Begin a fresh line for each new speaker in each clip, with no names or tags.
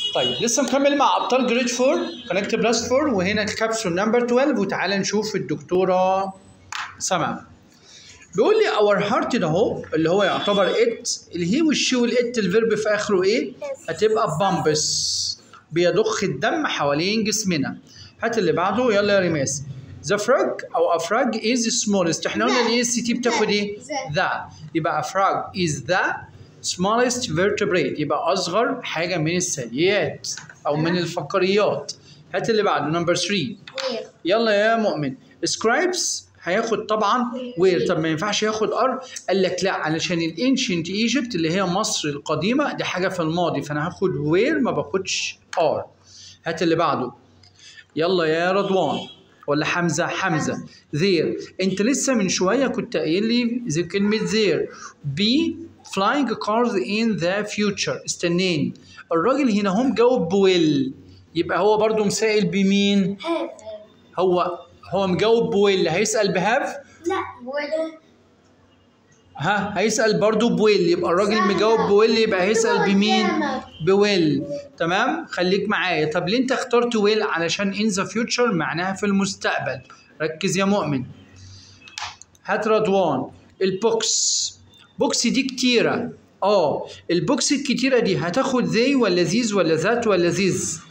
طيب لسه مكمل مع ابطال جريد 4 كونكت بلس 4 وهنا الكابسول نمبر 12 وتعالى نشوف الدكتوره سما بيقول لي اور هارت ده اهو اللي هو يعتبر ات الهي والشي والات الفيرب في اخره ايه؟ هتبقى بامبس بيضخ الدم حوالين جسمنا هات اللي بعده يلا يا ريماس ذا فراج او افراج از سمولست احنا قلنا الاي اس تي بتاخد ايه؟ ذا يبقى افراج از ذا smallest vertebrate يبقى اصغر حاجه من الثدييات او من الفقريات هات اللي بعده نمبر 3
وير
يلا يا مؤمن سكرايبس هياخد طبعا وير طب ما ينفعش ياخد ار قال لك لا علشان الانشنت ايجيبت اللي هي مصر القديمه دي حاجه في الماضي فانا هاخد وير ما باخدش ار هات اللي بعده يلا يا رضوان ولا حمزه حمزه ذير انت لسه من شويه كنت قايل لي زي كلمه ذير بي flying cars in the future استناني الراجل هنا هم جاوب بويل يبقى هو برضو مسائل بمين
هاف
هو هو مجاوب بويل هيسأل بهاف
لا وير
ها هيسأل برضو بويل يبقى الراجل
صح.
مجاوب بويل يبقى هيسأل بمين
قدامك.
بويل تمام خليك معايا طب ليه انت اخترت ويل علشان in the future معناها في المستقبل ركز يا مؤمن هات رضوان البوكس بوكس دي كتيرة اه البوكس الكتيرة دي هتاخد ذي ولا ذيز ولا ذات ولا ذيز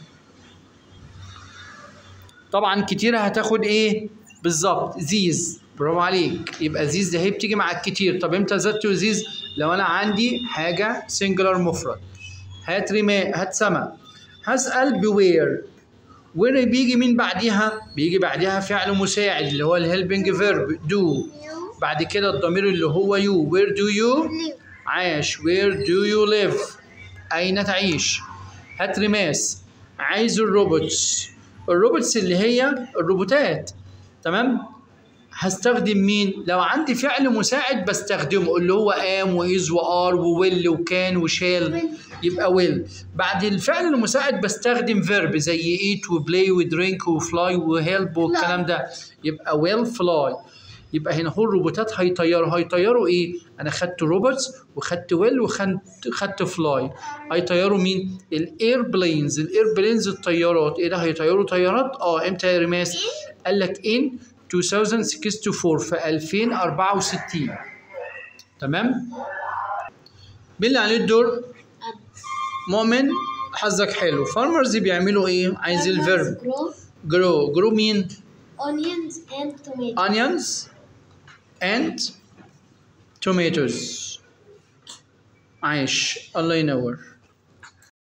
طبعا كتيرة هتاخد ايه بالظبط ذيز برافو عليك يبقى ذيز ده هي بتيجي مع الكتير طب امتى ذات وذيز لو انا عندي حاجة سنجلر مفرد هات رماء هات سما هسأل بوير وير بيجي مين بعديها بيجي بعديها فعل مساعد اللي هو الهيلبنج فيرب دو بعد كده الضمير اللي هو يو وير دو يو عاش where do you live أين تعيش هات رماس عايز الروبوتس الروبوتس اللي هي الروبوتات تمام هستخدم مين لو عندي فعل مساعد بستخدمه اللي هو ام وايز وار وويل وكان وشال يبقى ويل بعد الفعل المساعد بستخدم فيرب زي ايت وبلاي ودرينك وفلاي وهيلب والكلام ده يبقى ويل فلاي يبقى هنا هو الروبوتات هيطيروا هيطيروا ايه انا خدت روبوتس وخدت ويل وخدت خدت فلاي هيطيروا مين الاير بلينز الاير بلينز الطيارات ايه ده هيطيروا طيارات اه امتى يا رماس قال لك ان 2064 في 2064 تمام مين اللي عليه الدور مؤمن حظك حلو فارمرز بيعملوا ايه عايز الفيرب
grow
جرو جرو مين
onions and tomatoes
onions and tomatoes عايش الله ينور